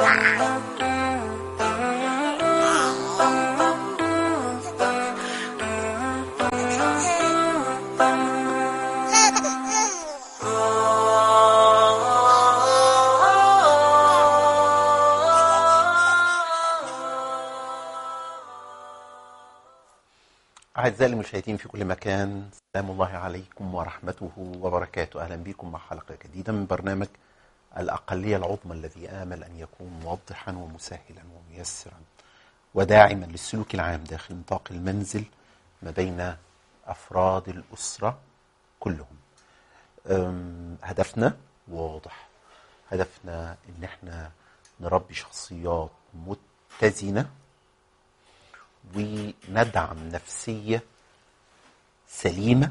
أعزائي المشاهدين في كل مكان سلام الله عليكم ورحمته وبركاته أهلا بكم مع حلقة جديدة من برنامج الأقلية العظمى الذي آمل أن يكون موضحا ومسهلا وميسرا وداعما للسلوك العام داخل نطاق المنزل ما بين أفراد الأسرة كلهم أم، هدفنا واضح هدفنا ان احنا نربي شخصيات متزنه وندعم نفسيه سليمه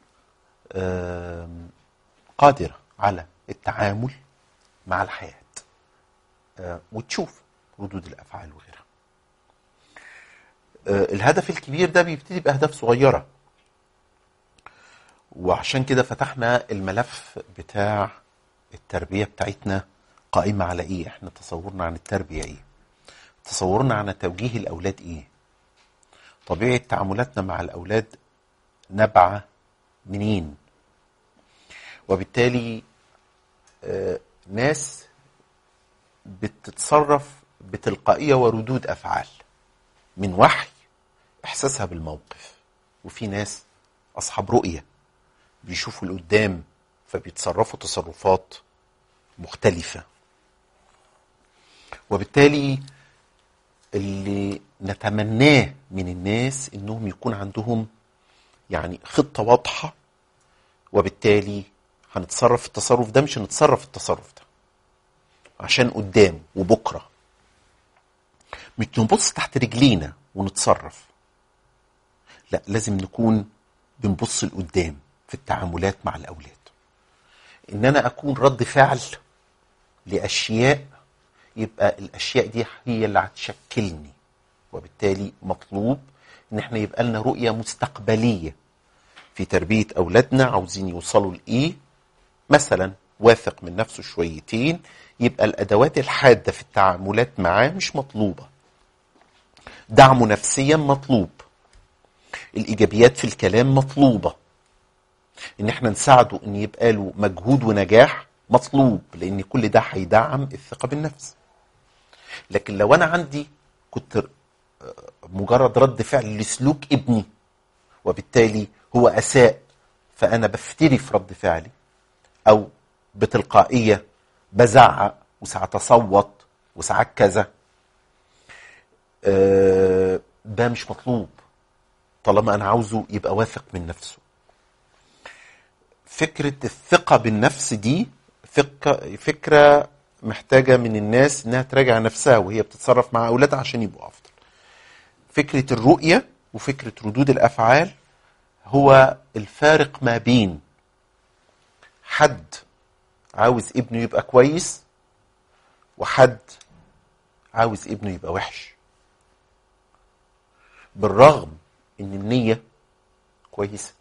آم، قادره على التعامل مع الحياه آه، وتشوف ردود الافعال وغيرها آه، الهدف الكبير ده بيبتدي باهداف صغيره وعشان كده فتحنا الملف بتاع التربيه بتاعتنا قائمه على ايه احنا تصورنا عن التربيه ايه تصورنا عن توجيه الاولاد ايه طبيعه تعاملاتنا مع الاولاد نبعه منين وبالتالي آه، ناس بتتصرف بتلقائيه وردود افعال من وحي احساسها بالموقف وفي ناس اصحاب رؤيه بيشوفوا لقدام فبيتصرفوا تصرفات مختلفه وبالتالي اللي نتمناه من الناس انهم يكون عندهم يعني خطه واضحه وبالتالي هنتصرف في التصرف ده مش هنتصرف في التصرف ده عشان قدام وبكره مش نبص تحت رجلينا ونتصرف لا لازم نكون بنبص لقدام في التعاملات مع الاولاد ان انا اكون رد فعل لاشياء يبقى الاشياء دي هي اللي هتشكلني وبالتالي مطلوب ان احنا يبقى لنا رؤيه مستقبليه في تربيه اولادنا عاوزين يوصلوا لايه مثلا واثق من نفسه شويتين يبقى الادوات الحاده في التعاملات معاه مش مطلوبه دعمه نفسيا مطلوب الايجابيات في الكلام مطلوبه ان احنا نساعده ان يبقى له مجهود ونجاح مطلوب لان كل ده هيدعم الثقه بالنفس لكن لو انا عندي كنت آه، مجرد رد فعل لسلوك ابني وبالتالي هو اساء فانا بفتري في رد فعلي او بتلقائيه بزعق وساعات اصوت وساعات كذا آه، ده مش مطلوب طالما انا عاوزه يبقى واثق من نفسه فكره الثقه بالنفس دي فكره فكره محتاجه من الناس انها تراجع نفسها وهي بتتصرف مع اولادها عشان يبقوا افضل فكره الرؤيه وفكره ردود الافعال هو الفارق ما بين حد عاوز ابنه يبقى كويس وحد عاوز ابنه يبقى وحش بالرغم ان النيه كويسه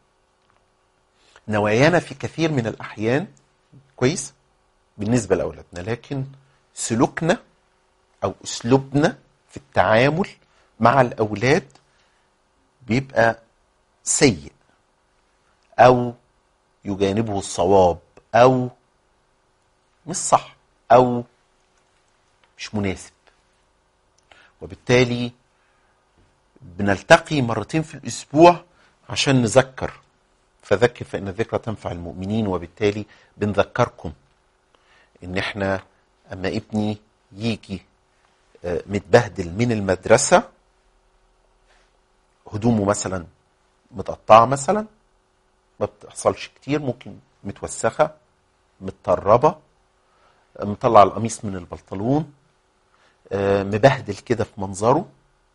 نوايانا في كثير من الاحيان كويس بالنسبه لاولادنا لكن سلوكنا او اسلوبنا في التعامل مع الاولاد بيبقى سيء او يجانبه الصواب او مش صح او مش مناسب وبالتالي بنلتقي مرتين في الاسبوع عشان نذكر فذكر فان الذكرى تنفع المؤمنين وبالتالي بنذكركم ان احنا اما ابني يجي آه، متبهدل من المدرسه هدومه مثلا متقطعه مثلا ما بتحصلش كتير ممكن متوسخه متطربه آه، مطلع القميص من البنطلون آه، مبهدل كده في منظره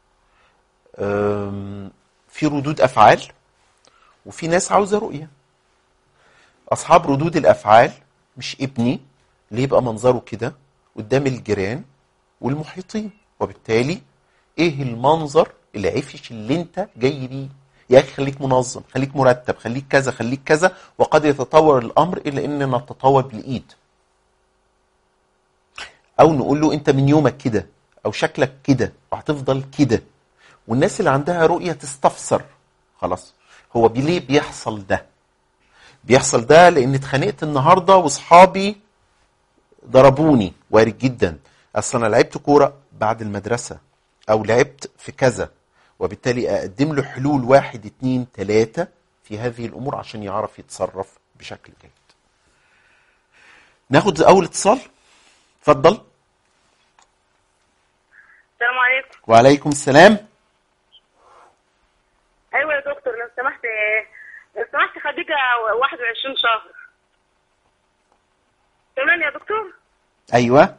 آم، في ردود افعال وفي ناس عاوزه رؤيه اصحاب ردود الافعال مش ابني اللي يبقى منظره كده قدام الجيران والمحيطين وبالتالي ايه المنظر العفش اللي انت جاي بيه يا اخي خليك منظم خليك مرتب خليك كذا خليك كذا وقد يتطور الامر الى اننا نتطور بالايد او نقول له انت من يومك كده او شكلك كده وهتفضل كده والناس اللي عندها رؤيه تستفسر خلاص هو بي- ليه بيحصل ده بيحصل ده لان اتخانقت النهارده واصحابي ضربوني وارد جدا اصل انا لعبت كوره بعد المدرسه او لعبت في كذا وبالتالي اقدم له حلول واحد اتنين تلاته في هذه الامور عشان يعرف يتصرف بشكل جيد ناخد اول اتصال اتفضل السلام عليكم وعليكم السلام ايوه يا دكتور لو سمحت لو سمحت خديجه 21 شهر تمام يا دكتور ايوه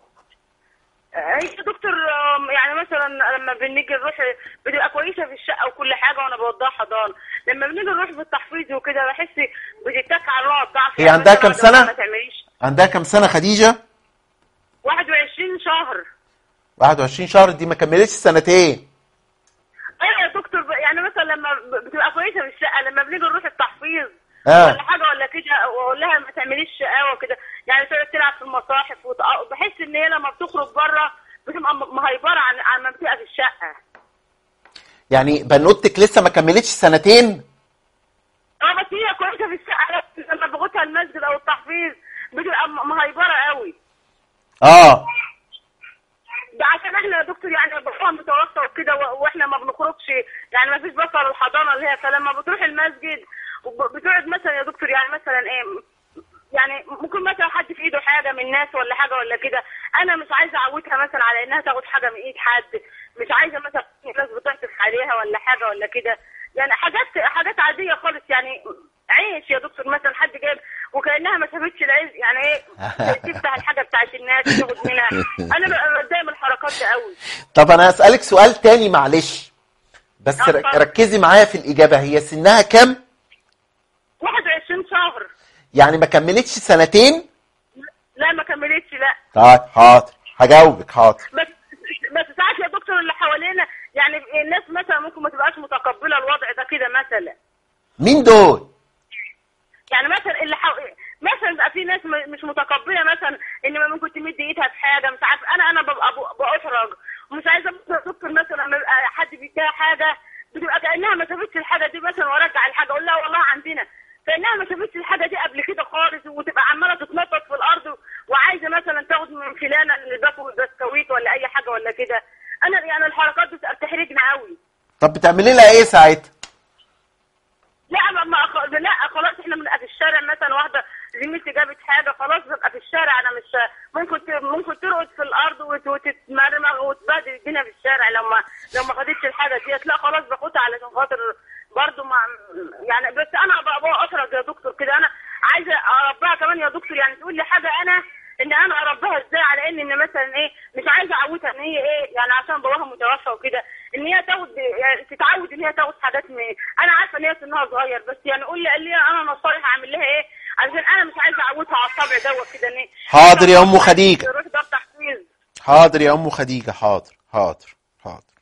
اي يا دكتور آم، يعني مثلا لما بنيجي نروح بتبقى كويسه في الشقه وكل حاجه وانا بوديها حضانه لما بنيجي نروح في التحفيظ وكده بحس بتتك على نقط ضعف هي يعني عندها مثلاً كام لو سنة؟ ما تعمليش عندها كام سنه خديجه 21 شهر 21 شهر دي ما كملتش سنتين ايوه يا دكتور ب- يعني مثلا لما ب- بتبقى كويسه في الشقه لما بنيجي نروح التحفيظ آه. ولا حاجه ولا كده واقول لها ما تعمليش شقاوه وكده يعني تقعد تلعب في المصاحف وتق- بحس ان هي لما بتخرج بره بتبقى م- مهيبره عن عن ما بتبقى في الشقه يعني بنوتك لسه ما كملتش سنتين اه بس هي كويسه في الشقه بس لما باخدها المسجد او التحفيظ بتبقى م- مهيبره قوي اه ده عشان احنا يا دكتور يعني باباها متوفى وكده و- واحنا ما بنخرجش يعني ما فيش بصر الحضانه اللي هي فلما بتروح المسجد وب- بتقعد مثلا يا دكتور يعني مثلا ايه يعني ممكن مثلا حد في ايده حاجه من الناس ولا حاجه ولا كده انا مش عايزه اعودها مثلا على انها تاخد حاجه من ايد حد مش عايزه مثلا الناس بتعطف عليها ولا حاجه ولا كده يعني حاجات حاجات عاديه خالص يعني عيش يا دكتور مثلا حد جايب وكانها ما سابتش العيش يعني ايه تفتح الحاجه بتاعت الناس تاخد منها انا ببقى بتضايق من الحركات دي قوي طب انا هسألك سؤال تاني معلش بس آه، ر- اتفضل. ركزي معايا في الإجابة هي سنها كام؟ 21 شهر يعني ما كملتش سنتين؟ لا ما كملتش لا طيب حاضر هجاوبك حاضر بس بس ساعات يا دكتور اللي حوالينا يعني الناس مثلا ممكن ما تبقاش متقبله الوضع ده كده مثلا مين دول؟ يعني مثلا اللي حو... مثلا بيبقى في ناس م- مش متقبله مثلا ان ممكن تمد ايدها في حاجه مش عارف انا انا ببقى ب- بأحرج ومش عايزه مثلا يا دكتور مثلا لما يبقى حد بيديها حاجه بتبقى كانها ما شافتش الحاجه دي مثلا وارجع الحاجه اقول لها والله عندنا كانها ما شافتش الحاجه دي قبل كده خالص وتبقى عماله تتنطط في الارض وعايزه مثلا تاخد من فلانه اللي باكل بسكويت ولا اي حاجه ولا كده انا يعني الحركات دي بتبقى بتحرجني قوي طب بتعملي لها ايه ساعتها؟ لا ما ما أخ... لا خلاص احنا بنبقى في الشارع مثلا واحده زميلتي جابت حاجه خلاص ببقى في الشارع انا مش ممكن ت... ممكن ترقد في الارض وت... وتتمرمغ وتبهدل الدنيا في الشارع لو ما لو ما خدتش الحاجه ديت لا خلاص باخدها علشان خاطر برضه ما يعني بس انا بقى بقى افرج يا دكتور كده انا عايزه اربيها كمان يا دكتور يعني تقول لي حاجه انا ان انا اربيها ازاي على ان ان مثلا ايه مش عايزه اعودها ان هي ايه يعني عشان باباها متوفى وكده ان هي تاخد يعني تتعود ان هي تاخد حاجات من انا عارفه ان هي سنها صغير بس يعني قول لي قال لي انا نصايح اعمل لها ايه عشان انا مش عايزه اعودها على الطبع دوت كده ان إيه. حاضر يا أم خديجة. تروح دار تحفيظ حاضر يا ام خديجه حاضر حاضر حاضر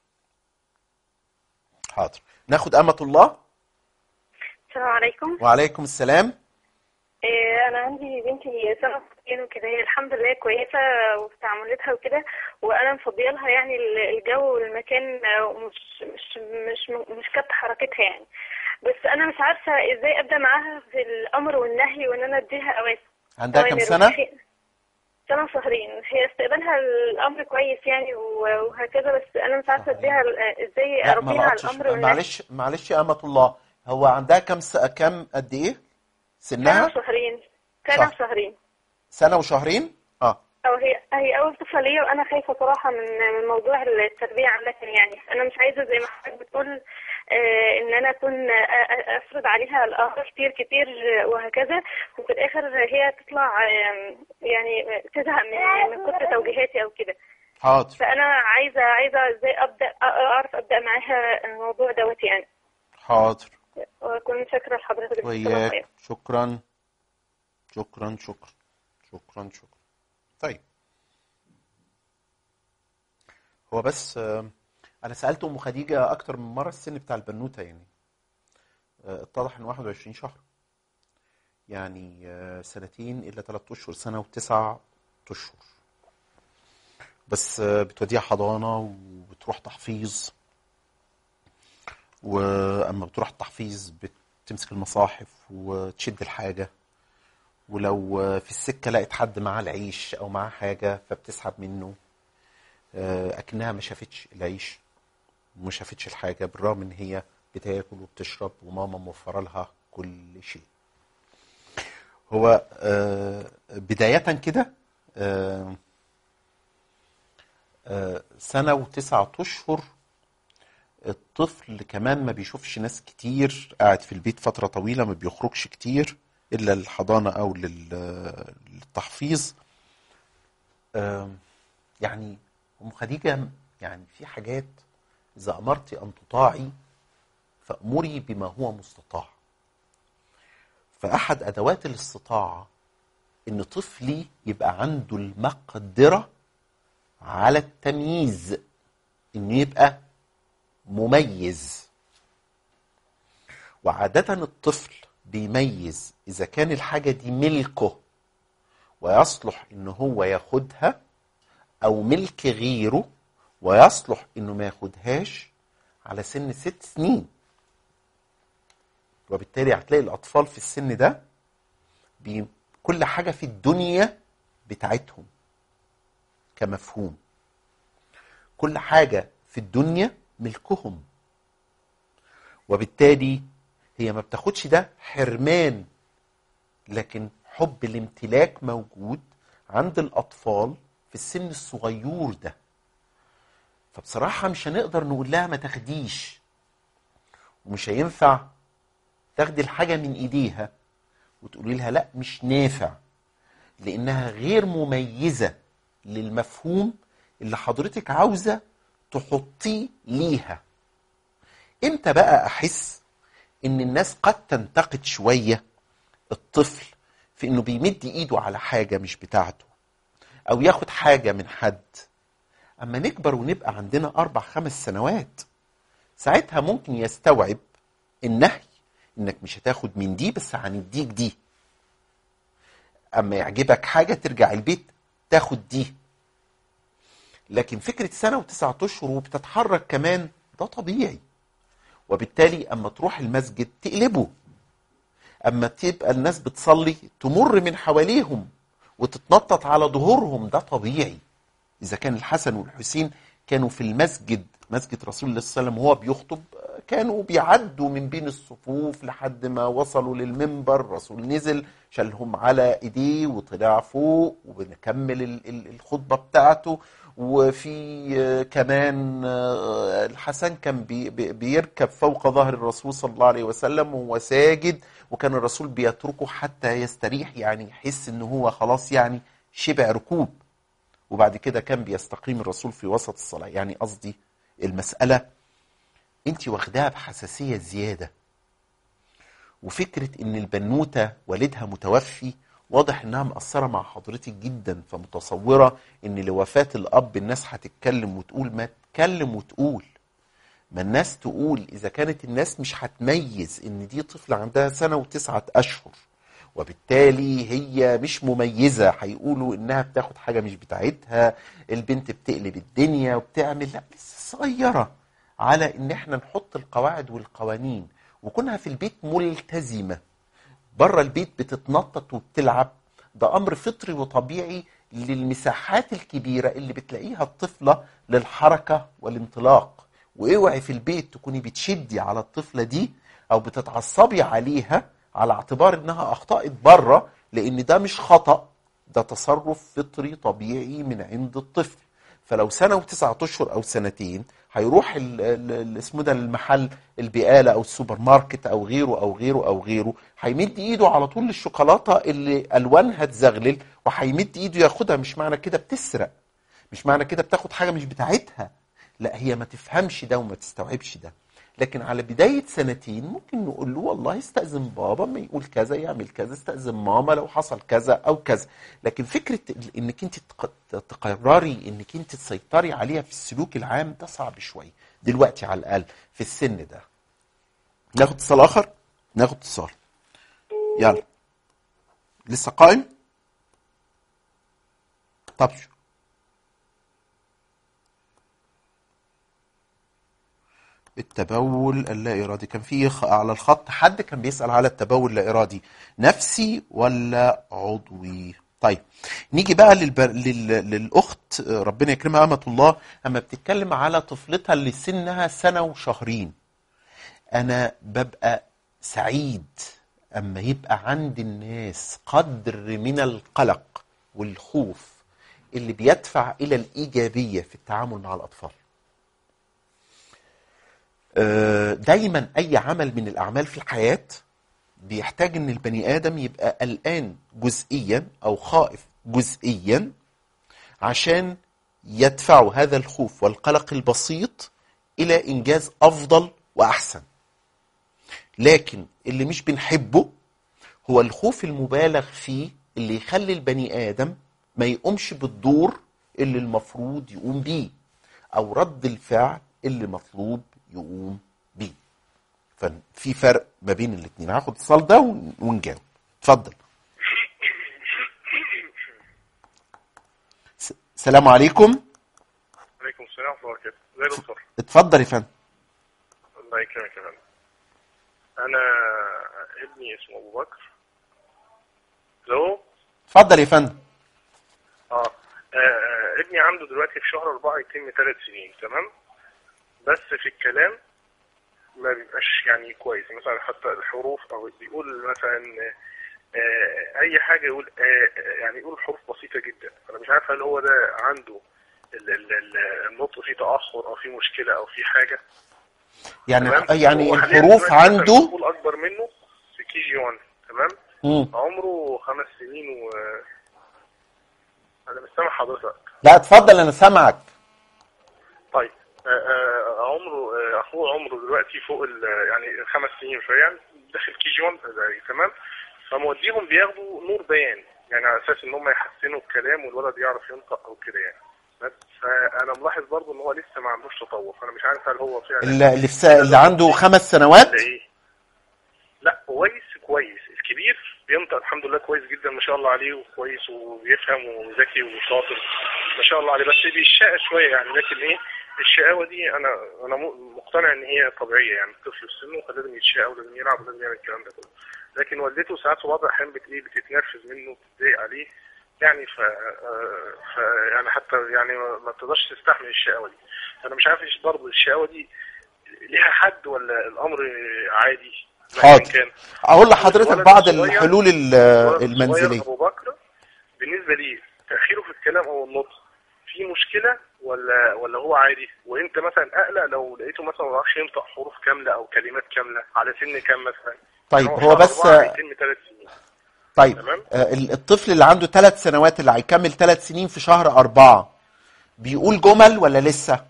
حاضر ناخد امه الله السلام عليكم وعليكم السلام إيه انا عندي بنتي سنه وسنتين وكده هي الحمد لله كويسه وفي تعاملاتها وكده وانا مفضيه لها يعني ال- الجو والمكان آه، ومش مش مش مش كبت حركتها يعني بس انا مش عارفه ازاي ابدا معاها في الامر والنهي وان انا اديها اوامر عندها كام أوامر سنه وهي- سنه وشهرين هي استقبالها الامر كويس يعني و- وهكذا بس انا مش عارفه اديها ال- ازاي لا ما اربيها على لقطش الامر والنهي معلش معلش يا امه الله هو عندها كام س... كام قد ايه سنه سنها وشهرين سنه صح. وشهرين سنه وشهرين اه أو هي هي أول طفلة ليا وأنا خايفة صراحة من من موضوع التربية عامة يعني أنا مش عايزة زي ما حضرتك بتقول آه، إن أنا أكون آه، آه، أفرض عليها الأمر كتير كتير آه، وهكذا وفي الآخر هي تطلع آه، يعني تزهق من من كتر توجيهاتي أو كده حاضر فأنا عايزة عايزة إزاي أبدأ أ- أعرف أبدأ معاها الموضوع دوت يعني حاضر وأكون شاكرة لحضرتك جزاك الله خير. وياك شكرا شكرا شكرا شكرا شكرا طيب هو بس آه، انا سالت ام خديجه اكتر من مره السن بتاع البنوته يعني آه، اتضح ان 21 شهر يعني آه، سنتين الا ثلاث اشهر سنه وتسع اشهر بس آه، بتوديها حضانة وبتروح تحفيظ واما بتروح التحفيظ بتمسك المصاحف وتشد الحاجة ولو آه، في السكة لقيت حد معاه العيش او معاه حاجة فبتسحب منه آه، اكنها ما شافتش العيش وما شافتش الحاجة بالرغم ان هي بتاكل وبتشرب وماما موفرة لها كل شيء هو آه، بداية كده آه، آه، سنة وتسعة أشهر الطفل كمان ما بيشوفش ناس كتير قاعد في البيت فترة طويلة ما بيخرجش كتير إلا للحضانة أو لل- للتحفيظ آم، يعني أم خديجة يعني في حاجات إذا أمرت أن تطاعي فأمري بما هو مستطاع فأحد أدوات الاستطاعة إن طفلي يبقى عنده المقدرة على التمييز إنه يبقى مميز وعادة الطفل بيميز إذا كان الحاجة دي ملكه ويصلح إن هو ياخدها أو ملك غيره ويصلح إنه ما ياخدهاش على سن ست سنين وبالتالي هتلاقي الأطفال في السن ده بي كل حاجة في الدنيا بتاعتهم كمفهوم كل حاجة في الدنيا ملكهم وبالتالي هي ما بتاخدش ده حرمان لكن حب الامتلاك موجود عند الأطفال في السن الصغير ده فبصراحة مش هنقدر نقول لها ما تاخديش ومش هينفع تاخدي الحاجة من ايديها وتقولي لها لا مش نافع لانها غير مميزة للمفهوم اللي حضرتك عاوزة تحطيه ليها امتى بقى احس ان الناس قد تنتقد شوية الطفل في انه بيمد ايده على حاجة مش بتاعته او ياخد حاجة من حد اما نكبر ونبقى عندنا اربع خمس سنوات ساعتها ممكن يستوعب النهي انك مش هتاخد من دي بس هنديك دي اما يعجبك حاجة ترجع البيت تاخد دي لكن فكرة سنة وتسعة اشهر وبتتحرك كمان ده طبيعي وبالتالي اما تروح المسجد تقلبه اما تبقى الناس بتصلي تمر من حواليهم وتتنطط على ظهورهم ده طبيعي اذا كان الحسن والحسين كانوا في المسجد مسجد رسول الله صلى الله عليه وسلم وهو بيخطب كانوا بيعدوا من بين الصفوف لحد ما وصلوا للمنبر الرسول نزل شالهم على ايديه وطلع فوق وبنكمل ال- ال- الخطبه بتاعته وفي آه، كمان آه، الحسن كان بي بي- بيركب فوق ظهر الرسول صلى الله عليه وسلم وهو ساجد وكان الرسول بيتركه حتى يستريح يعني يحس ان هو خلاص يعني شبع ركوب وبعد كده كان بيستقيم الرسول في وسط الصلاة يعني قصدي المسألة انت واخداها بحساسية زيادة وفكرة ان البنوتة والدها متوفي واضح انها مأثرة مع حضرتك جدا فمتصورة ان لوفاة الاب الناس هتتكلم وتقول ما تتكلم وتقول ما الناس تقول اذا كانت الناس مش هتميز ان دي طفلة عندها سنة وتسعة اشهر وبالتالي هي مش مميزة هيقولوا انها بتاخد حاجة مش بتاعتها البنت بتقلب الدنيا وبتعمل لا لسه صغيرة على ان احنا نحط القواعد والقوانين وكونها في البيت ملتزمة بره البيت بتتنطط وبتلعب ده امر فطري وطبيعي للمساحات الكبيرة اللي بتلاقيها الطفلة للحركة والانطلاق واوعي في البيت تكوني بتشدي على الطفلة دي او بتتعصبي عليها على اعتبار انها اخطأت بره لان ده مش خطأ ده تصرف فطري طبيعي من عند الطفل فلو سنة وتسعة اشهر او سنتين هيروح ال- ال- ال- اسمه ده المحل البقالة او السوبر ماركت او غيره او غيره او غيره هيمد ايده على طول للشوكولاتة اللي الوانها تزغلل وهيمد ايده ياخدها مش معنى كده بتسرق مش معنى كده بتاخد حاجة مش بتاعتها لا هي ما تفهمش ده وما تستوعبش ده لكن على بداية سنتين ممكن نقول له والله استأذن بابا ما يقول كذا يعمل كذا استأذن ماما لو حصل كذا أو كذا لكن فكرة ال- انك انت تق- تقرري انك انت تسيطري عليها في السلوك العام ده صعب شوية دلوقتي على الأقل في السن ده ناخد اتصال آخر ناخد اتصال يلا لسه قائم طب شو التبول اللا إرادي كان في خ- على الخط حد كان بيسأل على التبول اللا إرادي نفسي ولا عضوي طيب نيجي بقى للبر... لل... للأخت آه، ربنا يكرمها أمة الله أما بتتكلم على طفلتها اللي سنها سنة وشهرين أنا ببقى سعيد أما يبقى عند الناس قدر من القلق والخوف اللي بيدفع إلى الإيجابية في التعامل مع الأطفال آه، دايما اي عمل من الاعمال في الحياه بيحتاج ان البني ادم يبقى قلقان جزئيا او خائف جزئيا عشان يدفع هذا الخوف والقلق البسيط الى انجاز افضل واحسن لكن اللي مش بنحبه هو الخوف المبالغ فيه اللي يخلي البني ادم ما يقومش بالدور اللي المفروض يقوم بيه او رد الفعل اللي مطلوب يقوم بيه ففي فرق ما بين الاثنين هاخد اتصال ده ون- ونجاوب اتفضل س- السلام عليكم عليكم السلام ورحمة الله وبركاته ازي يا دكتور اتفضل يا فندم الله يكرمك يا فندم انا ابني اسمه ابو بكر لو اتفضل يا فندم اه آه، آه، ابني عنده دلوقتي في شهر أربعة يتم ثلاث سنين تمام بس في الكلام ما بيبقاش يعني كويس مثلا حتى الحروف او بيقول مثلا آه، اي حاجه يقول آه، آه، يعني يقول حروف بسيطه جدا انا مش عارف هل هو ده عنده ال- ال- ال- النطق فيه تاخر او فيه مشكله او فيه حاجه يعني تمام يعني هو حالياً الحروف دلوقتي مثلاً عنده بيقول اكبر منه في كي جي 1 تمام مم. عمره خمس سنين و انا مش سامع حضرتك لا اتفضل انا سامعك طيب آه، آه، عمره آه، اخوه عمره دلوقتي فوق ال يعني خمس سنين فيعني داخل كي جي 1 يعني تمام فموديهم بياخدوا نور بيان يعني على اساس ان هم يحسنوا الكلام والولد يعرف ينطق او كده يعني بس فانا ملاحظ برضه ان هو لسه ما عندوش تطور فانا مش عارف هل هو فعلا اللي اللي, في سا... اللي عنده خمس سنوات ولا ايه لا كويس كويس الكبير بينطق الحمد لله كويس جدا ما شاء الله عليه وكويس وبيفهم وذكي وشاطر ما شاء الله عليه بس بيشقى شويه يعني لكن ايه الشقاوه دي انا انا م- مقتنع ان هي طبيعيه يعني الطفل في سنه فلازم يتشقى ولازم يلعب ولازم يعمل الكلام ده كله لكن والدته ساعات في بعض الاحيان بت ايه بتتنرفز منه بتضايق عليه يعني ف, آه، ف يعني حتى يعني ما ما بتقدرش تستحمل الشقاوه دي فانا مش عارف ايش برضه الشقاوه دي ليها حد ولا الامر عادي مهما حاضر. كان اقول لحضرتك الولد بعض الصغير- الحلول ال- الولد الصغير المنزليه ابو بكر بالنسبه لي تاخيره في الكلام او النطق في مشكله ولا ولا هو عادي وانت مثلا اقلق لو لقيته مثلا ما بيعرفش ينطق حروف كامله او كلمات كامله على سن كام مثلا طيب يعني هو شهر بس أربعة هيتم ثلاث سنين طيب تمام. آه، ال- الطفل اللي عنده ثلاث سنوات اللي هيكمل ثلاث سنين في شهر أربعة بيقول جمل ولا لسه؟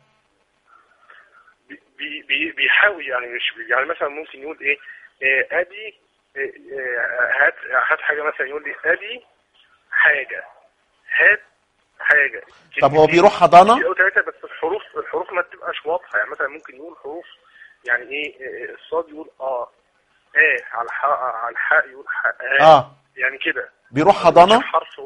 بي- بي بي بيحاول يعني مش بي- يعني مثلا ممكن يقول ايه آه، ادي آه، آه، هات هات حاجه مثلا يقول لي ادي حاجه هات حاجه طب هو كلمتين. بيروح حضانة؟ او ثلاثه بس الحروف الحروف ما بتبقاش واضحه يعني مثلا ممكن يقول حروف يعني ايه آه، الصاد يقول اه اه على الحاء على الحاء يقول حاء آه. اه يعني كده بيروح حضانة؟ حرف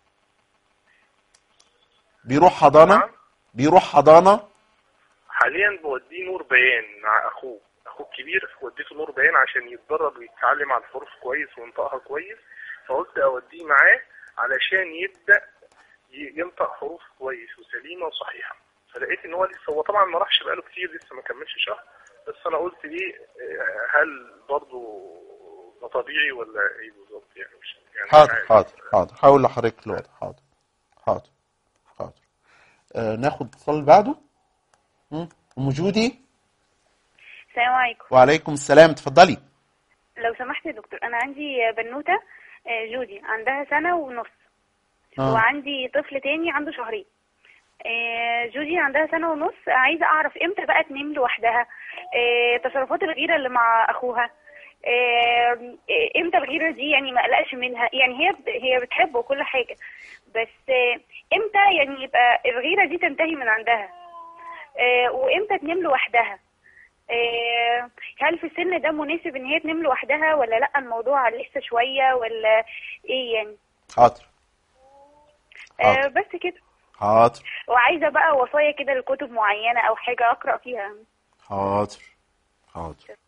بيروح حضانة؟ نعم. بيروح حضانة؟ حاليا بوديه نور بيان مع اخوه اخوه الكبير وديته نور بيان عشان يتدرب ويتعلم على الحروف كويس وينطقها كويس فقلت اوديه معاه علشان يبدا ي- ينطق حروف كويس وسليمه وصحيحه فلقيت ان هو لسه هو طبعا ما راحش بقاله كتير لسه ما كملش شهر بس انا قلت ليه آه، هل برضه ده طبيعي ولا ايه بالظبط يعني مش يعني مش حاضر عارف. حاضر حاضر هقول لحضرتك الوضع حاضر حاضر حاضر آه ناخد اتصال اللي بعده مم. ام جودي السلام عليكم وعليكم السلام اتفضلي لو سمحت يا دكتور انا عندي بنوته آه، جودي عندها سنه ونص آه. وعندي طفل تاني عنده شهرين آه، جودي عندها سنه ونص عايزه اعرف امتى بقى تنام لوحدها آه، تصرفات الغيره اللي مع اخوها آه، آه، امتى الغيره دي يعني ما اقلقش منها يعني هي ب- هي بتحبه وكل حاجه بس آه، امتى يعني يبقى الغيره دي تنتهي من عندها آه، وامتى تنام لوحدها آه، هل في السن ده مناسب ان هي تنام لوحدها ولا لا الموضوع لسه شويه ولا ايه يعني حاضر آه حاضر. بس كده حاضر وعايزه بقى وصايا كده لكتب معينه او حاجه اقرا فيها حاضر حاضر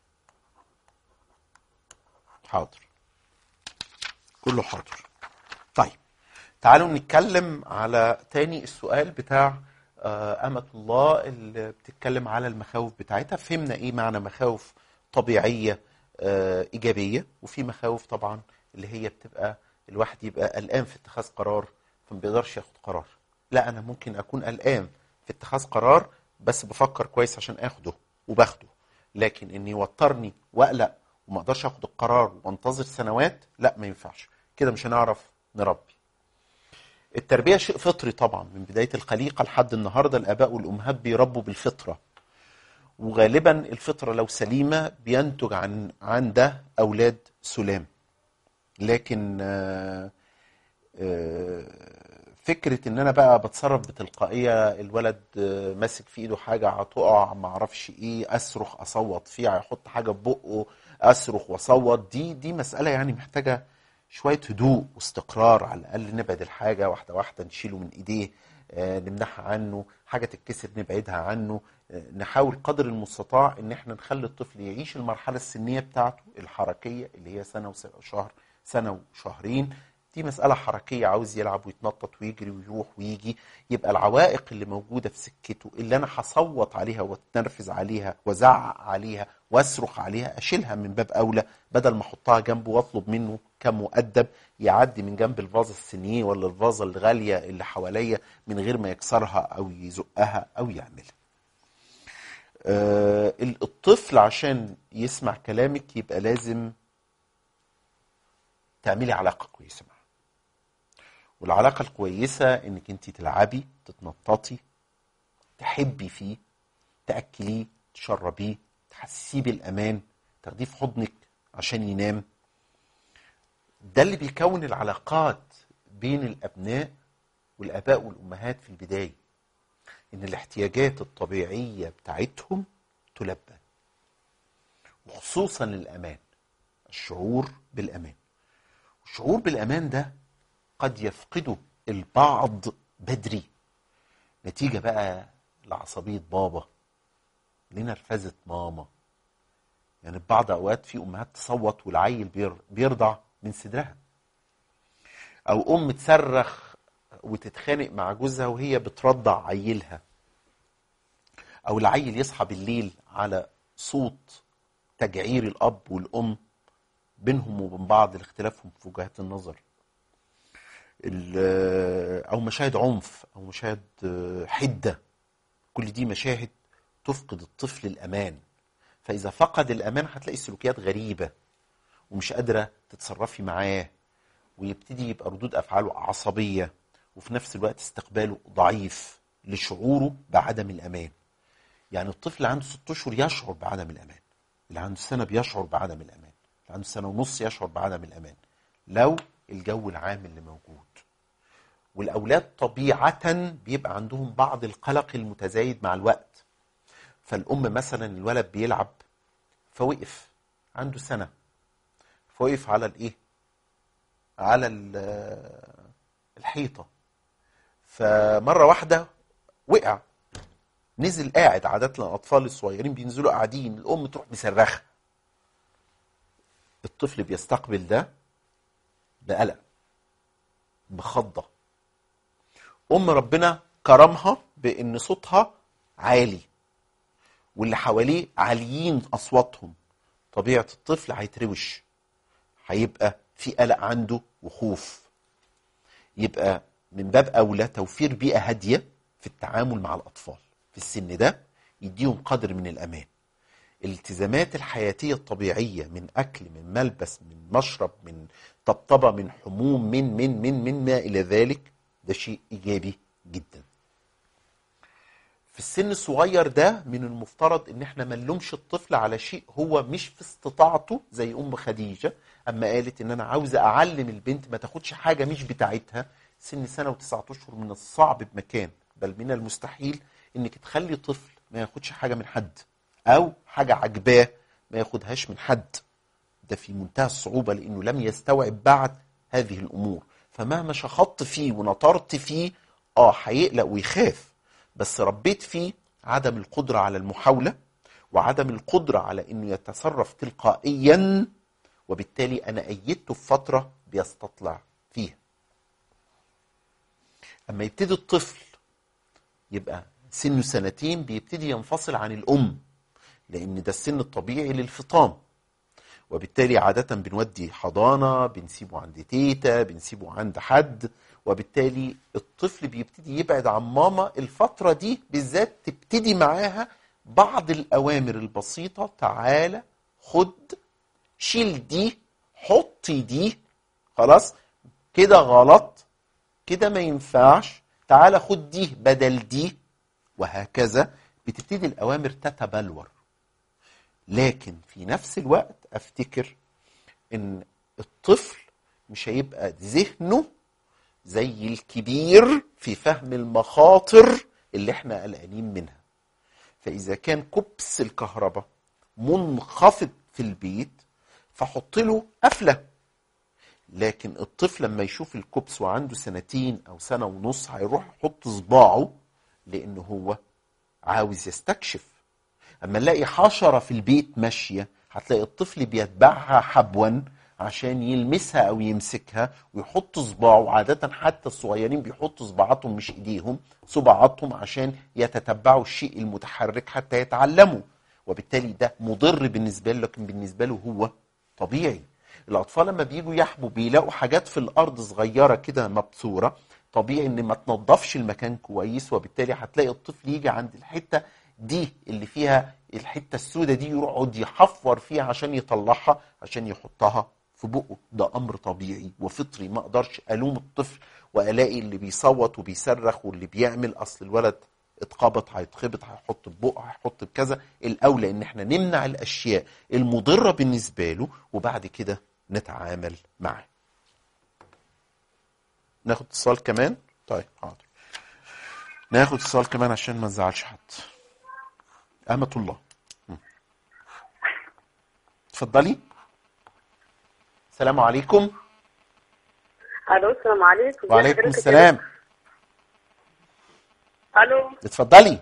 حاضر كله حاضر طيب تعالوا نتكلم على تاني السؤال بتاع آه، أمة الله اللي بتتكلم على المخاوف بتاعتها فهمنا إيه معنى مخاوف طبيعية آه، إيجابية وفي مخاوف طبعا اللي هي بتبقى الواحد يبقى قلقان في اتخاذ قرار فما بيقدرش ياخد قرار لا أنا ممكن أكون قلقان في اتخاذ قرار بس بفكر كويس عشان اخده وباخده لكن اني يوترني واقلق وما اقدرش اخد القرار وانتظر سنوات لا ما ينفعش كده مش هنعرف نربي التربية شيء فطري طبعا من بداية الخليقة لحد النهاردة الآباء والأمهات بيربوا بالفطرة وغالبا الفطرة لو سليمة بينتج عن عن ده أولاد سلام لكن آه، آه، فكرة ان انا بقى بتصرف بتلقائية الولد آه، ماسك في ايده حاجة هتقع ما اعرفش ايه اصرخ اصوت فيه هيحط حاجة في بقه اصرخ واصوت دي دي مسألة يعني محتاجة شوية هدوء واستقرار على الاقل نبعد الحاجة واحدة واحدة نشيله من ايديه آه، نمنعها عنه حاجة تتكسر نبعدها عنه آه، نحاول قدر المستطاع ان احنا نخلي الطفل يعيش المرحلة السنية بتاعته الحركية اللي هي سنة وشهر سنة وشهرين دي مسألة حركية عاوز يلعب ويتنطط ويجري ويروح ويجي يبقى العوائق اللي موجودة في سكته اللي أنا هصوت عليها واتنرفز عليها وزعق عليها واصرخ عليها أشيلها من باب أولى بدل ما أحطها جنبه وأطلب منه كمؤدب يعدي من جنب الفازة السنيه ولا الفازة الغالية اللي حواليا من غير ما يكسرها أو يزقها أو يعملها آه، الطفل عشان يسمع كلامك يبقى لازم تعملي علاقة كويسة معاه والعلاقة الكويسة انك انت تلعبي تتنططي تحبي فيه تأكليه تشربيه تحسسيه بالأمان تاخديه في حضنك عشان ينام ده اللي بيكون العلاقات بين الأبناء والآباء والأمهات في البداية إن الاحتياجات الطبيعية بتاعتهم تلبى وخصوصا الأمان الشعور بالأمان الشعور بالأمان ده قد يفقده البعض بدري نتيجة بقى لعصبية بابا لنرفزة ماما يعني بعض أوقات في أمهات تصوت والعيل بير- بيرضع من صدرها أو أم تصرخ وتتخانق مع جوزها وهي بترضع عيلها أو العيل يصحى بالليل على صوت تجعير الأب والأم بينهم وبين بعض لاختلافهم في وجهات النظر ال- او مشاهد عنف او مشاهد آه، حده كل دي مشاهد تفقد الطفل الامان فاذا فقد الامان هتلاقي سلوكيات غريبه ومش قادره تتصرفي معاه ويبتدي يبقى ردود افعاله عصبيه وفي نفس الوقت استقباله ضعيف لشعوره بعدم الامان يعني الطفل اللي عنده ست اشهر يشعر بعدم الامان اللي عنده سنه بيشعر بعدم الامان اللي عنده سنه ونص يشعر بعدم الامان لو الجو العام اللي موجود والاولاد طبيعه بيبقى عندهم بعض القلق المتزايد مع الوقت فالام مثلا الولد بيلعب فوقف عنده سنه فوقف على الايه على ال- الحيطه فمره واحده وقع نزل قاعد عادة الأطفال الصغيرين بينزلوا قاعدين الأم تروح مصرخة الطفل بيستقبل ده بقلق بخضة أم ربنا كرمها بإن صوتها عالي واللي حواليه عاليين أصواتهم طبيعة الطفل هيتروش هيبقى في قلق عنده وخوف يبقى من باب أولى توفير بيئة هادية في التعامل مع الأطفال في السن ده يديهم قدر من الأمان الالتزامات الحياتية الطبيعية من أكل من ملبس من مشرب من طبطبة من حموم من من من من ما إلى ذلك ده شيء إيجابي جدا في السن الصغير ده من المفترض ان احنا ما نلومش الطفل على شيء هو مش في استطاعته زي ام خديجه اما قالت ان انا عاوزه اعلم البنت ما تاخدش حاجه مش بتاعتها سن سنه وتسعة اشهر من الصعب بمكان بل من المستحيل انك تخلي طفل ما ياخدش حاجه من حد او حاجه عجباه ما ياخدهاش من حد ده في منتهى الصعوبه لانه لم يستوعب بعد هذه الامور فمهما شخطت فيه ونطرت فيه اه هيقلق ويخاف بس ربيت فيه عدم القدره على المحاوله وعدم القدرة على انه يتصرف تلقائيا وبالتالي انا ايدته في فترة بيستطلع فيها اما يبتدي الطفل يبقى سنه سنتين بيبتدي ينفصل عن الام لان ده السن الطبيعي للفطام وبالتالي عادة بنودي حضانة بنسيبه عند تيتا بنسيبه عند حد وبالتالي الطفل بيبتدي يبعد عن ماما الفترة دي بالذات تبتدي معاها بعض الأوامر البسيطة تعالى خد شيل دي حطي دي خلاص كده غلط كده ما ينفعش تعالى خد دي بدل دي وهكذا بتبتدي الأوامر تتبلور لكن في نفس الوقت افتكر ان الطفل مش هيبقى ذهنه زي الكبير في فهم المخاطر اللي احنا قلقانين منها فاذا كان كبس الكهرباء منخفض في البيت فحط له قفله لكن الطفل لما يشوف الكبس وعنده سنتين او سنه ونص هيروح يحط صباعه لان هو عاوز يستكشف اما نلاقي حشره في البيت ماشيه هتلاقي الطفل بيتبعها حبوا عشان يلمسها او يمسكها ويحط صباعه عاده حتى الصغيرين بيحطوا صباعاتهم مش ايديهم صباعاتهم عشان يتتبعوا الشيء المتحرك حتى يتعلموا وبالتالي ده مضر بالنسبه له لكن بالنسبه له هو طبيعي الاطفال لما بيجوا يحبوا بيلاقوا حاجات في الارض صغيره كده مبثوره طبيعي ان ما تنضفش المكان كويس وبالتالي هتلاقي الطفل يجي عند الحته دي اللي فيها الحته السوداء دي يقعد يحفر فيها عشان يطلعها عشان يحطها في بقه ده امر طبيعي وفطري ما اقدرش الوم الطفل والاقي اللي بيصوت وبيصرخ واللي بيعمل اصل الولد اتخبط هيتخبط هيحط ببقه هيحط بكذا الاولى ان احنا نمنع الاشياء المضره بالنسبه له وبعد كده نتعامل معاه ناخد اتصال كمان طيب حاضر ناخد اتصال كمان عشان ما نزعلش حد أمة الله م. اتفضلي السلام عليكم الو السلام عليكم وعليكم حضرتك السلام يا- الو اتفضلي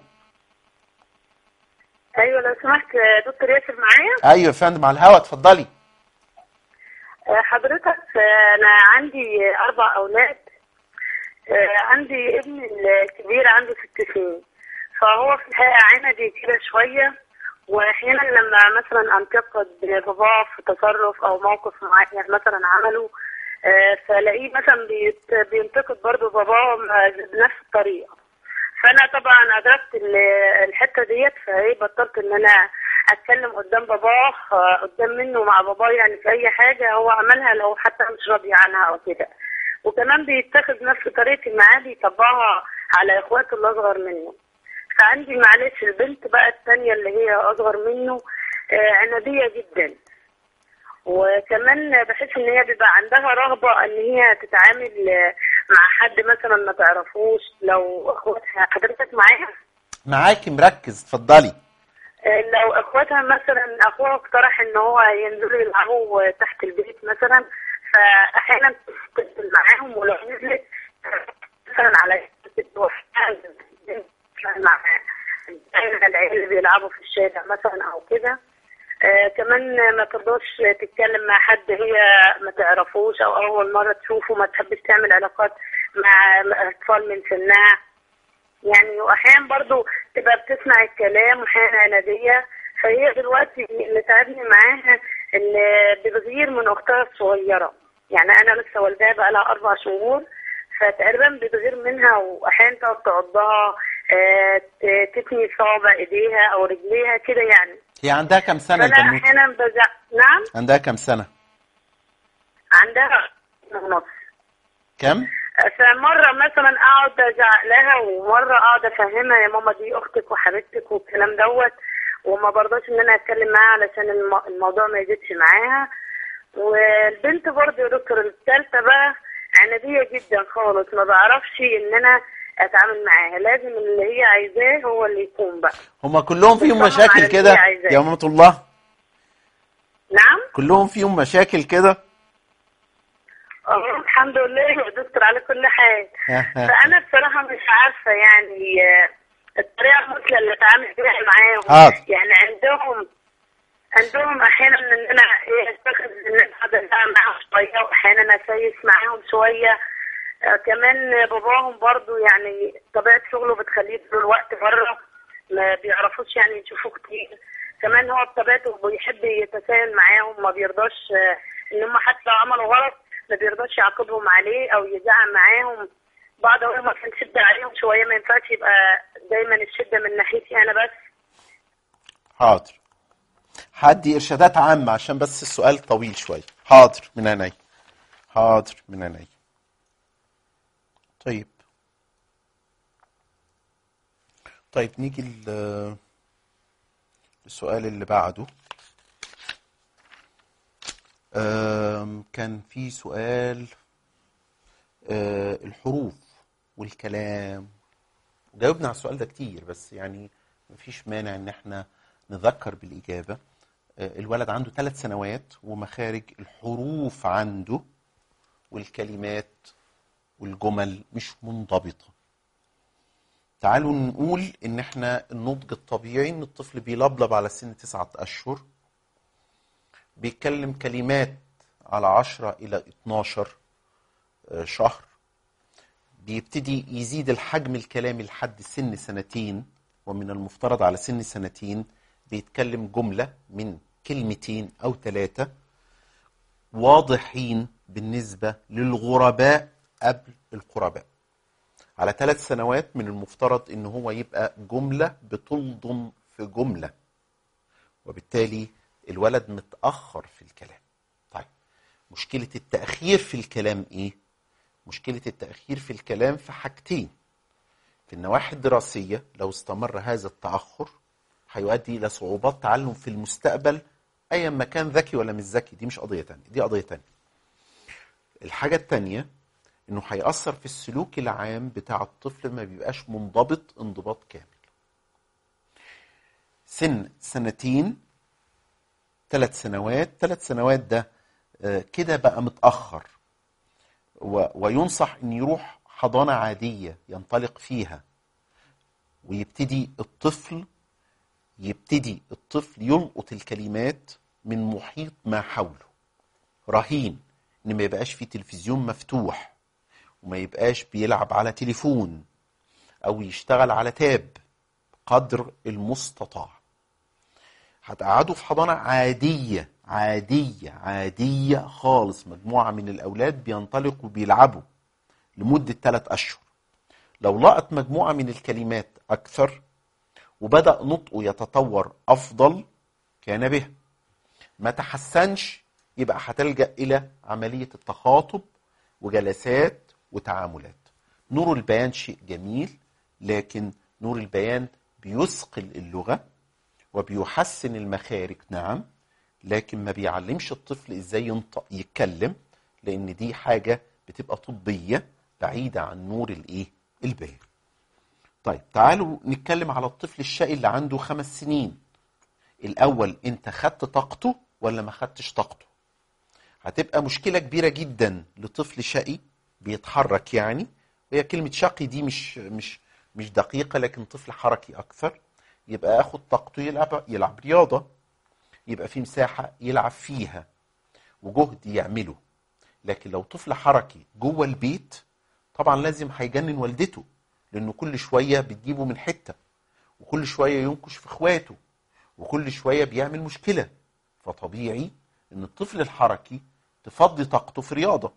ايوه لو سمحت آه، دكتور ياسر معايا ايوه يا فندم على الهوا اتفضلي آه، حضرتك آه، انا عندي آه، اربع اولاد آه، عندي ابن الكبير عنده ست سنين فهو في الحقيقه عندي كده شويه واحيانا لما مثلا انتقد باباه في تصرف او موقف معين مثلا عمله آه، فلاقيه مثلا بيت- بينتقد برضه باباه بنفس الطريقه فانا طبعا ادركت ال- الحته ديت فايه بطلت ان انا اتكلم قدام باباه آه، قدام منه مع باباه يعني في اي حاجه هو عملها لو حتى مش راضي عنها او كده وكمان بيتخذ نفس طريقه معاه بيطبقها على اخواته اللي اصغر منه فعندي معلش البنت بقى الثانيه اللي هي اصغر منه آه، عناديه جدا وكمان بحس ان هي بيبقى عندها رغبه ان هي تتعامل آه، مع حد مثلا ما تعرفوش لو اخواتها حضرتك معايا معاكي مركز اتفضلي آه، لو اخواتها مثلا اخوها اقترح ان هو ينزلوا يلعبوا تحت البيت مثلا فاحيانا بتنزل معاهم ولو نزلت مثلا على مع العيال اللي بيلعبوا في الشارع مثلا او كده آه كمان ما ترضاش تتكلم مع حد هي ما تعرفوش او اول مره تشوفه ما تحبش تعمل علاقات مع مع اطفال من سنها يعني واحيانا برضو تبقى بتسمع الكلام واحيانا عناديه فهي دلوقتي اللي تعبني معاها ان بتغير من اختها الصغيره يعني انا لسه والداها بقى لها اربع شهور فتقريبا بتغير منها واحيانا تقعد تعضها آه، ت- تتني صوابع ايديها او رجليها كده يعني هي عندها كام سنه فانا البنوته احيانا بزع نعم عندها كام سنه عندها ونص كام فمرة مثلا اقعد ازعق لها ومرة اقعد افهمها يا ماما دي اختك وحبيبتك والكلام دوت وما برضاش ان انا اتكلم معاها علشان الم- الموضوع ما يزيدش معاها والبنت برضه يا دكتور الثالثة بقى عنادية جدا خالص ما بعرفش ان انا اتعامل معاها لازم اللي هي عايزاه هو اللي يكون بقى هما كلهم فيهم بتصمم على مشاكل اللي كده هي عايزاه. يا أمة الله نعم كلهم فيهم مشاكل كده اه الحمد لله يا دكتور على كل حال فانا بصراحه مش عارفه يعني آه، الطريقه المثلى اللي اتعامل بيها معاهم حاضر. يعني عندهم عندهم احيانا ان انا ايه اتخذ ان انا أقعد ألعب معاهم شويه واحيانا اسيس معاهم شويه آه كمان باباهم برضو يعني طبيعه شغله بتخليه طول الوقت بره ما بيعرفوش يعني يشوفوه كتير كمان هو بطبيعته بيحب يتساهل معاهم ما بيرضاش آه، ان هم حتى لو عملوا غلط ما بيرضاش يعاقبهم عليه او يزعق معاهم بعض اقول ما كان شده عليهم شويه ما ينفعش يبقى دايما الشده من ناحيتي انا بس حاضر هدي ارشادات عامه عشان بس السؤال طويل شويه حاضر من عيني حاضر من عيني طيب طيب نيجي ل- للسؤال اللي بعده آم، كان في سؤال آه، الحروف والكلام جاوبنا على السؤال ده كتير بس يعني مفيش مانع ان احنا نذكر بالإجابة آه، الولد عنده ثلاث سنوات ومخارج الحروف عنده والكلمات والجمل مش منضبطة تعالوا نقول ان احنا النضج الطبيعي ان الطفل بيلبلب على سن تسعة اشهر بيتكلم كلمات على عشرة الى 12 آه، شهر بيبتدي يزيد الحجم الكلامي لحد سن سنتين ومن المفترض على سن سنتين بيتكلم جملة من كلمتين أو ثلاثة واضحين بالنسبة للغرباء قبل القرباء على ثلاث سنوات من المفترض ان هو يبقى جملة بتلضم في جملة وبالتالي الولد متأخر في الكلام طيب مشكلة التأخير في الكلام ايه مشكلة التأخير في الكلام في حاجتين في النواحي الدراسية لو استمر هذا التأخر هيؤدي إلى صعوبات تعلم في المستقبل أيا ما كان ذكي ولا مش ذكي دي مش قضية تانية دي قضية تانية الحاجة التانية إنه هيأثر في السلوك العام بتاع الطفل ما بيبقاش منضبط انضباط كامل سن سنتين ثلاث سنوات ثلاث سنوات ده آه، كده بقى متأخر و- وينصح ان يروح حضانة عادية ينطلق فيها ويبتدي الطفل يبتدي الطفل يلقط الكلمات من محيط ما حوله رهين ان ما يبقاش في تلفزيون مفتوح وما يبقاش بيلعب على تليفون او يشتغل على تاب قدر المستطاع هتقعدوا في حضانة عادية عادية عادية خالص مجموعة من الأولاد بينطلقوا بيلعبوا لمدة ثلاث أشهر لو لقط مجموعة من الكلمات أكثر وبدأ نطقه يتطور أفضل كان به ما تحسنش يبقى هتلجأ إلى عملية التخاطب وجلسات وتعاملات نور البيان شيء جميل لكن نور البيان بيثقل اللغة وبيحسن المخارج نعم لكن ما بيعلمش الطفل ازاي ينطق يتكلم لان دي حاجة بتبقى طبية بعيدة عن نور الايه البيان طيب تعالوا نتكلم على الطفل الشقي اللي عنده خمس سنين الاول انت خدت طاقته ولا ما خدتش طاقته هتبقى مشكلة كبيرة جدا لطفل شقي بيتحرك يعني وهي كلمة شقي دي مش مش مش دقيقة لكن طفل حركي أكثر يبقى اخد طاقته يلعب يلعب رياضة يبقى في مساحة يلعب فيها وجهد يعمله لكن لو طفل حركي جوه البيت طبعا لازم هيجنن والدته لانه كل شوية بتجيبه من حتة وكل شوية ينكش في اخواته وكل شوية بيعمل مشكلة فطبيعي ان الطفل الحركي تفضي طاقته في رياضة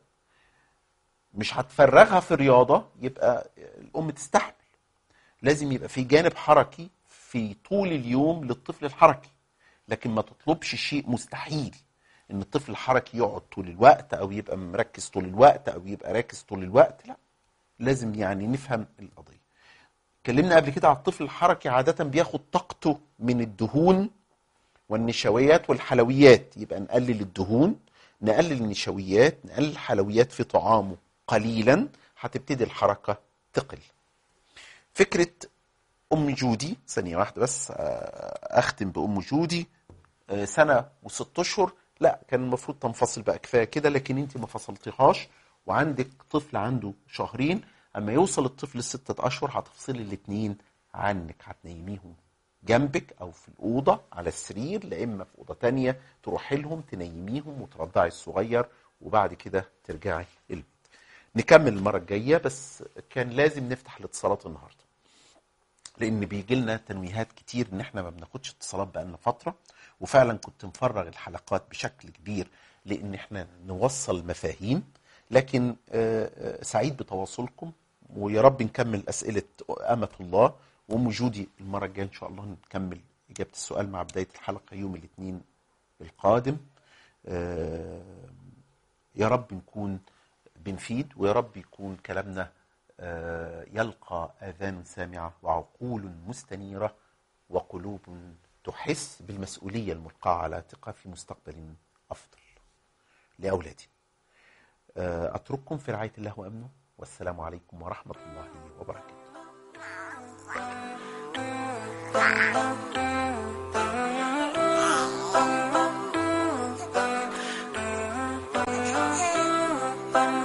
مش هتفرغها في رياضة يبقى الام تستحمل لازم يبقى في جانب حركي في طول اليوم للطفل الحركي لكن ما تطلبش شيء مستحيل ان الطفل الحركي يقعد طول الوقت او يبقى مركز طول الوقت او يبقى راكز طول الوقت لا لازم يعني نفهم القضية اتكلمنا قبل كده على الطفل الحركي عادة بياخد طاقته من الدهون والنشويات والحلويات يبقى نقلل الدهون نقلل النشويات نقلل الحلويات في طعامه قليلا هتبتدي الحركة تقل فكرة أم جودي ثانية واحدة بس آه، أختم بأم جودي آه، سنة وست أشهر لا كان المفروض تنفصل بقى كفاية كده لكن أنت ما فصلتيهاش وعندك طفل عنده شهرين أما يوصل الطفل ستة أشهر هتفصلي الاتنين عنك هتنيميهم جنبك او في الاوضه على السرير لا اما في اوضه تانية تروحي لهم تنيميهم وترضعي الصغير وبعد كده ترجعي البيت نكمل المره الجايه بس كان لازم نفتح الاتصالات النهارده لان بيجي لنا تنويهات كتير ان احنا ما بناخدش اتصالات بقالنا فتره وفعلا كنت مفرغ الحلقات بشكل كبير لان احنا نوصل مفاهيم لكن آه، آه، سعيد بتواصلكم ويا رب نكمل اسئله امه الله وام جودي المره الجايه ان شاء الله نكمل اجابه السؤال مع بدايه الحلقه يوم الاثنين القادم آه، يا رب نكون بنفيد ويا رب يكون كلامنا آه، يلقى آذان سامعة وعقول مستنيرة وقلوب تحس بالمسؤولية الملقاة على عاتقها في مستقبل أفضل لأولادنا آه، أترككم في رعاية الله وأمنه والسلام عليكم ورحمة الله وبركاته Thank you.